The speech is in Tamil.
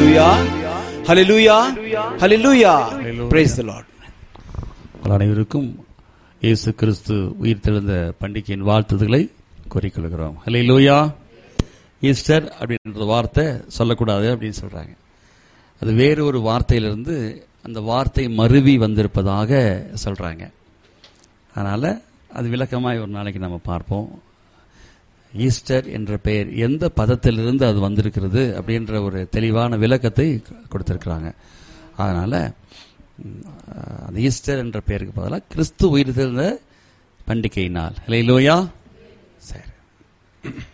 hallelujah hallelujah hallelujah praise the lord உங்கள் அனைவருக்கும் இயேசு கிறிஸ்து உயிர் தெழுந்த பண்டிகையின் வாழ்த்துதலை கூறிக்கொள்கிறோம் ஹலே லூயா ஈஸ்டர் அப்படின்ற வார்த்தை சொல்லக்கூடாது அப்படின்னு சொல்றாங்க அது வேறு ஒரு வார்த்தையிலிருந்து அந்த வார்த்தை மருவி வந்திருப்பதாக சொல்றாங்க அதனால அது விளக்கமாய் ஒரு நாளைக்கு நம்ம பார்ப்போம் ஈஸ்டர் என்ற பெயர் எந்த பதத்திலிருந்து அது வந்திருக்கிறது அப்படின்ற ஒரு தெளிவான விளக்கத்தை கொடுத்திருக்கிறாங்க அதனால ம், அந்த ஈஸ்டர் என்ற பெயருக்கு பதிலாக கிறிஸ்து உயிர் தெழுந்த பண்டிகை நாள் இல்லை லோயா சரி